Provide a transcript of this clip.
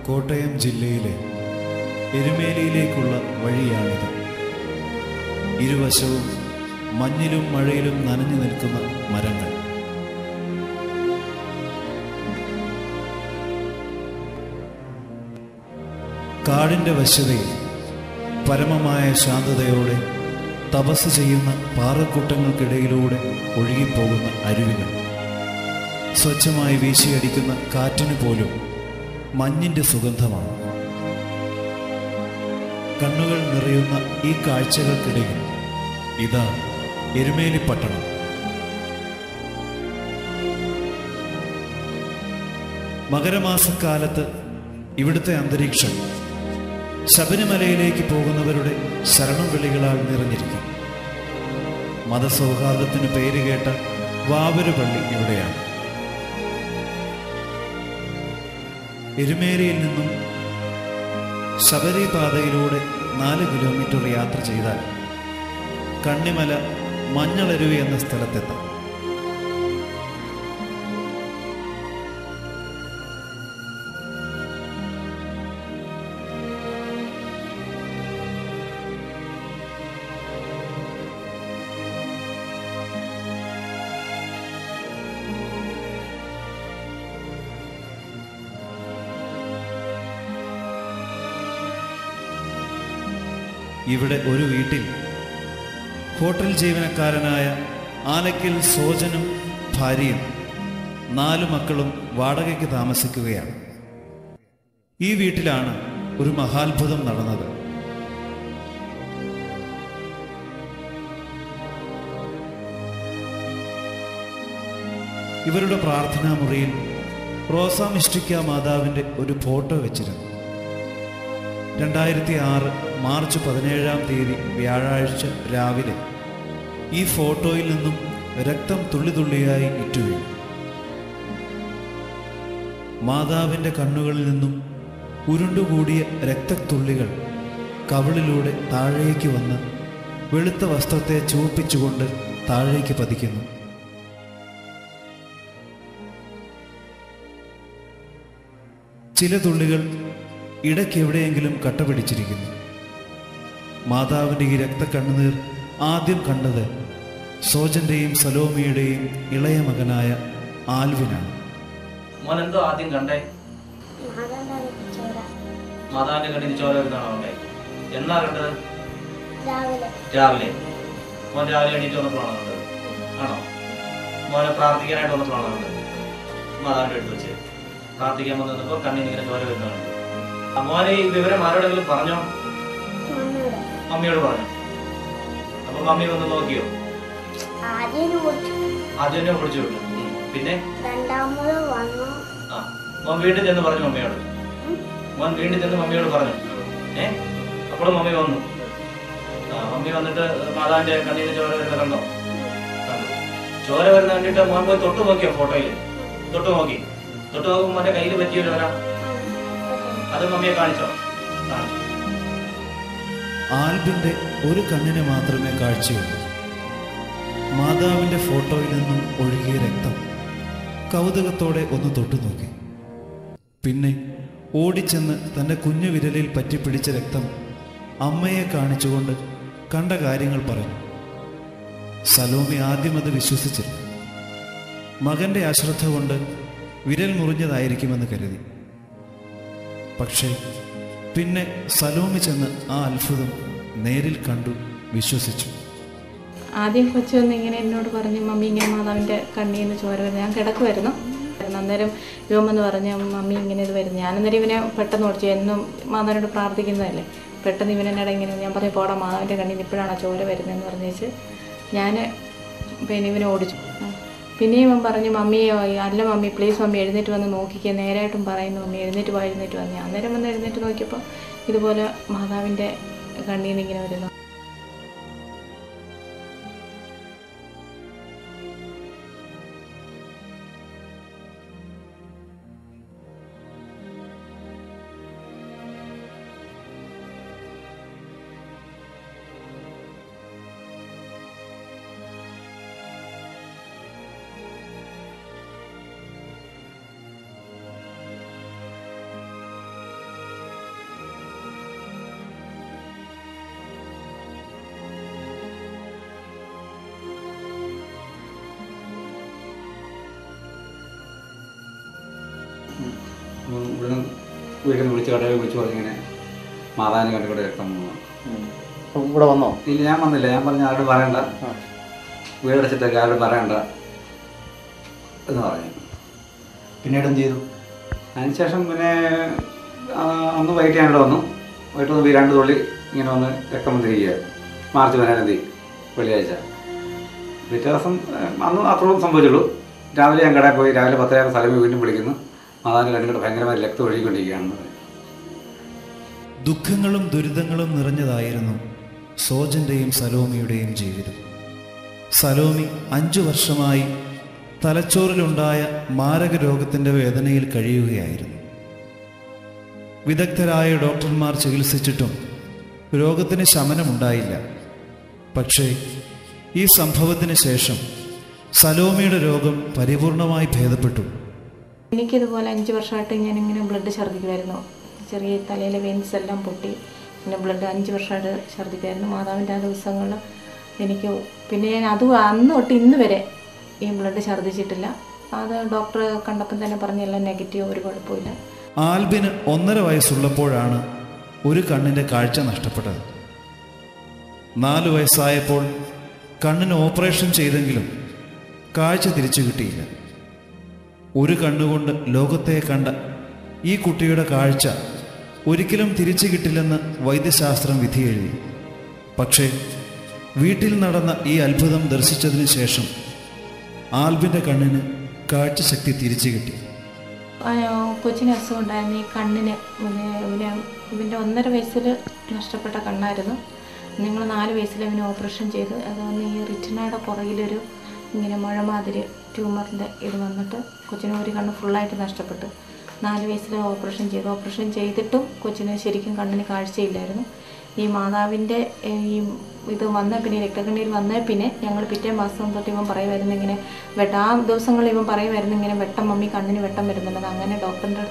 കോട്ടയം ജില്ലയിലെ എരുമേലിയിലേക്കുള്ള വഴിയാണിത് ഇരുവശവും മഞ്ഞിലും മഴയിലും നനഞ്ഞു നിൽക്കുന്ന മരങ്ങൾ കാടിൻ്റെ വശ്യതയിൽ പരമമായ ശാന്തതയോടെ തപസ് ചെയ്യുന്ന പാറക്കൂട്ടങ്ങൾക്കിടയിലൂടെ ഒഴുകിപ്പോകുന്ന അരുവികൾ സ്വച്ഛമായി വീശിയടിക്കുന്ന കാറ്റിന് പോലും മഞ്ഞിൻ്റെ സുഗന്ധമാണ് കണ്ണുകൾ നിറയുന്ന ഈ കാഴ്ചകൾക്കിടയിൽ ഇതാ എരുമേലി പട്ടണം മകരമാസക്കാലത്ത് ഇവിടുത്തെ അന്തരീക്ഷം ശബരിമലയിലേക്ക് പോകുന്നവരുടെ ശരണം വിളികളാൽ നിറഞ്ഞിരിക്കും മതസൗഹാർദ്ദത്തിന് പേരുകേട്ട വാവരു പള്ളി ഇവിടെയാണ് എരുമേലിയിൽ നിന്നും ശബരി പാതയിലൂടെ നാല് കിലോമീറ്റർ യാത്ര ചെയ്താൽ കണ്ണിമല മഞ്ഞളരുവി എന്ന സ്ഥലത്തെത്താം ഇവിടെ ഒരു വീട്ടിൽ ഹോട്ടൽ ജീവനക്കാരനായ ആലക്കൽ സോജനും ഭാര്യയും നാലു മക്കളും വാടകയ്ക്ക് താമസിക്കുകയാണ് ഈ വീട്ടിലാണ് ഒരു മഹാത്ഭുതം നടന്നത് ഇവരുടെ പ്രാർത്ഥനാ മുറിയിൽ റോസാ മിസ്റ്റിക്ക മാതാവിൻ്റെ ഒരു ഫോട്ടോ വെച്ചിരുന്നു രണ്ടായിരത്തി ആറ് മാർച്ച് പതിനേഴാം തീയതി വ്യാഴാഴ്ച രാവിലെ ഈ ഫോട്ടോയിൽ നിന്നും രക്തം തുള്ളി തുള്ളിയായി ഇറ്റുവീണു മാതാവിൻ്റെ കണ്ണുകളിൽ നിന്നും ഉരുണ്ടുകൂടിയ രക്തത്തുള്ളികൾ കവിളിലൂടെ താഴേക്ക് വന്ന് വെളുത്ത വസ്ത്രത്തെ ചുവപ്പിച്ചുകൊണ്ട് താഴേക്ക് പതിക്കുന്നു ചില തുള്ളികൾ ഇടയ്ക്കെവിടെയെങ്കിലും കട്ട പിടിച്ചിരിക്കുന്നു മാതാവിൻ്റെ ഈ രക്തക്കണ്ണുനീർ ആദ്യം കണ്ടത് സോജന്റെയും സലോമിയുടെയും ഇളയ മകനായ ആൽവിനാണ് മോൻ എന്തോ ആദ്യം കണ്ടേ മാതാവിന്റെ കണ്ണിന് ചോര വരുന്നതാണോ കണ്ടേ എന്നാ കണ്ടത് രാവിലെ രാവിലെ മോൻ രാവിലെ എണീറ്റ് വന്നപ്പോഴാണോ കണ്ടത് ആണോ മോനെ പ്രാർത്ഥിക്കാനായിട്ട് വന്നപ്പോഴാണോ കണ്ടത് മാതാവിന്റെ അടുത്ത് വെച്ച് പ്രാർത്ഥിക്കാൻ വന്നപ്പോ കണ്ണിന് ഇങ്ങനെ ചോര വരുന്നതാണ് മോനെ ഈ വിവരം ആരോടെങ്കിലും പറഞ്ഞോ മമ്മിയുടെ മമ്മിയോട് പറഞ്ഞു അപ്പൊ മമ്മി വന്ന് നോക്കിയോ ആദ്യം കുടിച്ചു ആദ്യം തന്നെ വിളിച്ചു വിട്ടു ഉം. പിന്നെ രണ്ടാമത് വന്നു ആ മോൻ വീട്ടിൽ ചെന്ന് പറഞ്ഞു മമ്മിയോട് ഉം. മോൻ വീട്ടിൽ ചെന്ന് മമ്മിയോട് പറഞ്ഞു ഏ അപ്പോഴും മമ്മി വന്നു ആ മമ്മി വന്നിട്ട് മാതാവിന്റെ കണ്ണിന് ചോര വരുന്ന കണ്ടോ കണ്ടു ചോര വരുന്ന കണ്ടിട്ട് മോൻ പോയി തൊട്ട് നോക്കിയോ ഫോട്ടോയിൽ തൊട്ട് നോക്കി തൊട്ട് നോക്കുമ്പോൾ മോന്റെ കയ്യിൽ പറ്റിയ ചോര അത് മമ്മിയെ കാണിച്ചോ കാണിച്ചു ആൽബിന്റെ ഒരു കണ്ണിന് മാത്രമേ കാഴ്ചയുള്ളൂ മാതാവിന്റെ ഫോട്ടോയിൽ നിന്നും ഒഴുകിയ രക്തം കൗതുകത്തോടെ ഒന്ന് തൊട്ടു നോക്കി പിന്നെ ഓടിച്ചെന്ന് തൻ്റെ കുഞ്ഞു വിരലിൽ പറ്റിപ്പിടിച്ച രക്തം അമ്മയെ കാണിച്ചുകൊണ്ട് കണ്ട കാര്യങ്ങൾ പറഞ്ഞു സലോമി ആദ്യം അത് വിശ്വസിച്ചില്ല മകന്റെ അശ്രദ്ധ കൊണ്ട് വിരൽ മുറിഞ്ഞതായിരിക്കുമെന്ന് കരുതി പക്ഷേ പിന്നെ സലോമി ചെന്ന് ആ അത്ഭുതം നേരിൽ കണ്ടു വിശ്വസിച്ചു ആദ്യം കൊച്ചു വന്ന് ഇങ്ങനെ എന്നോട് പറഞ്ഞു മമ്മി ഇങ്ങനെ മാതാവിൻ്റെ കണ്ണിൽ നിന്ന് ചോര വരുന്നത് ഞാൻ കിടക്കുമായിരുന്നു അന്നേരം ഇവൻ വന്ന് പറഞ്ഞു മമ്മി ഇങ്ങനെ ഇത് വരുന്നു ഞാനന്നേരം ഇവനെ പെട്ടെന്ന് ഓടിച്ചു എന്നും മാതാവിനോട് പ്രാർത്ഥിക്കുന്നതല്ലേ പെട്ടെന്ന് ഇവനെന്നട ഇങ്ങനെ ഞാൻ പറഞ്ഞു പോടാ മാതാവിൻ്റെ കണ്ണിൽ നിന്ന് ഇപ്പോഴാണോ ചോര വരുന്നതെന്ന് പറഞ്ഞേച്ച് ഞാൻ പിന്നെ ഇവനെ ഓടിച്ചു ആ. പിന്നെയും ഇവൻ പറഞ്ഞു മമ്മി അല്ല മമ്മി പ്ലീസ് മമ്മി എഴുന്നേറ്റ് വന്ന് നോക്കിക്കുക നേരായിട്ടും പറയുന്നു മമ്മി എഴുന്നേറ്റ് പോയി എഴുന്നേറ്റ് വന്നു അന്നേരം വന്ന് എഴുന്നേറ്റ് നോക്കിയപ്പോൾ ഇതുപോലെ മാതാവിൻ്റെ കണ്ണിൽ നിന്ന് ഇങ്ങനെ വരുന്നു ഇവിടുന്ന് വീട്ടിൽ നിന്ന് വിളിച്ച് കടയിൽ വിളിച്ച് പറഞ്ഞിങ്ങനെ മാതാവിനെ കണ്ടുകൂടെ രക്തം വന്നു അപ്പം ഇവിടെ വന്നോ ഇല്ല ഞാൻ വന്നില്ല ഞാൻ പറഞ്ഞ ആരോട് പറയണ്ട വീടടച്ചിട്ടൊക്കെ ആരോട് പറയണ്ട എന്ന് പറഞ്ഞു പിന്നീട് എന്ത് ചെയ്തു അതിനുശേഷം പിന്നെ ആ, അന്ന് വൈകിട്ട് ഞാൻ ഇവിടെ വന്നു വൈകിട്ട് വന്ന് രണ്ട് തുള്ളി ഇങ്ങനെ വന്ന് രക്തം വന്നിരിക്കുക മാർച്ച് പതിനേഴാം തീയതി വെള്ളിയാഴ്ച പിറ്റേ ദിവസം ഏഹ്, അന്ന് അത്രയും സംഭവിച്ചുള്ളൂ രാവിലെ ഞാൻ കടയിൽ പോയി രാവിലെ പത്തരയാകുമ്പോൾ സ്ഥലം വീണ്ടും വിളിക്കുന്നു മാതാവിൻ്റെ കണ്ടുകൊണ്ട് ഭയങ്കരമായി രക്തം ഒഴുകിക്കൊണ്ടിരിക്കുകയാണെന്ന് പറയും. ദുഃഖങ്ങളും ദുരിതങ്ങളും നിറഞ്ഞതായിരുന്നു സോജന്റെയും സലോമിയുടെയും ജീവിതം സലോമി അഞ്ചു വർഷമായി തലച്ചോറിലുണ്ടായ മാരക രോഗത്തിൻ്റെ വേദനയിൽ കഴിയുകയായിരുന്നു വിദഗ്ധരായ ഡോക്ടർമാർ ചികിത്സിച്ചിട്ടും രോഗത്തിന് ശമനമുണ്ടായില്ല പക്ഷേ ഈ സംഭവത്തിന് ശേഷം സലോമിയുടെ രോഗം പരിപൂർണമായി ഭേദപ്പെട്ടു എനിക്കിതുപോലെ അഞ്ച് വർഷമായിട്ട് ഞാനിങ്ങനെ ബ്ലഡ് ഛർദ്ദിക്കുമായിരുന്നു ചെറിയ തലയിലെ വെയിൻസ് എല്ലാം പൊട്ടി പിന്നെ ബ്ലഡ് അഞ്ച് വർഷമായിട്ട് ഛർദ്ദിക്കുമായിരുന്നു മാതാവിൻ്റെ ആ ദിവസങ്ങളിൽ എനിക്ക് പിന്നെ ഞാൻ അത് അന്ന് തൊട്ട് ഇന്ന് വരെ ഈ ബ്ലഡ് ഛർദ്ദിച്ചിട്ടില്ല അത് ഡോക്ടർ കണ്ടപ്പം തന്നെ പറഞ്ഞെല്ലാം നെഗറ്റീവ് ഒരു കുഴപ്പമില്ല ആൽബിന് ഒന്നര വയസ്സുള്ളപ്പോഴാണ് ഒരു കണ്ണിൻ്റെ കാഴ്ച നഷ്ടപ്പെട്ടത് നാലു വയസ്സായപ്പോൾ കണ്ണിന് ഓപ്പറേഷൻ ചെയ്തെങ്കിലും കാഴ്ച തിരിച്ചു കിട്ടിയില്ല ഒരു കണ്ണുകൊണ്ട് ലോകത്തെ കണ്ട ഈ കുട്ടിയുടെ കാഴ്ച ഒരിക്കലും തിരിച്ചു കിട്ടില്ലെന്ന് വൈദ്യശാസ്ത്രം വിധിയെഴുതി പക്ഷേ വീട്ടിൽ നടന്ന ഈ അത്ഭുതം ദർശിച്ചതിന് ശേഷം ആൽബിൻ്റെ കണ്ണിന് കാഴ്ചശക്തി തിരിച്ചു കിട്ടി ആ, കൊച്ചിന് അസുഖം ഉണ്ടായിരുന്നു ഈ കണ്ണിന് പിന്നെ ഇവന് ഇവൻ്റെ ഒന്നര വയസ്സിൽ നഷ്ടപ്പെട്ട കണ്ണായിരുന്നു നിങ്ങൾ നാല് വയസ്സിൽ ഇവന് ഓപ്പറേഷൻ ചെയ്ത് അത് വന്ന് ഈ റിറ്റിനയുടെ പുറകിലൊരു ഇങ്ങനെ മുഴ മാതിരി ട്യൂമറിൻ്റെ ഇത് വന്നിട്ട് കൊച്ചിന് ഒരു കണ്ണ് ഫുള്ളായിട്ട് നഷ്ടപ്പെട്ടു നാല് വയസ്സിൽ ഓപ്പറേഷൻ ചെയ്തു ഓപ്പറേഷൻ ചെയ്തിട്ടും കൊച്ചിന് ശരിക്കും കണ്ണിന് കാഴ്ചയില്ലായിരുന്നു ഈ മാതാവിൻ്റെ ഏഹ്, ഈ ഇത് വന്ന പിന്നെ രക്തക്കണ്ണീർ വന്ന പിന്നെ ഞങ്ങൾ പിറ്റേ മാസം തൊട്ട് ഇവൻ പറയുമായിരുന്നു ഇങ്ങനെ വെട്ട ആ ദിവസങ്ങളിൽ ഇവൻ പറയുമായിരുന്നു ഇങ്ങനെ വെട്ടം മമ്മി കണ്ണിന് വെട്ടം വരുന്നുണ്ടെന്ന് അങ്ങനെ ഡോക്ടറിൻ്റെ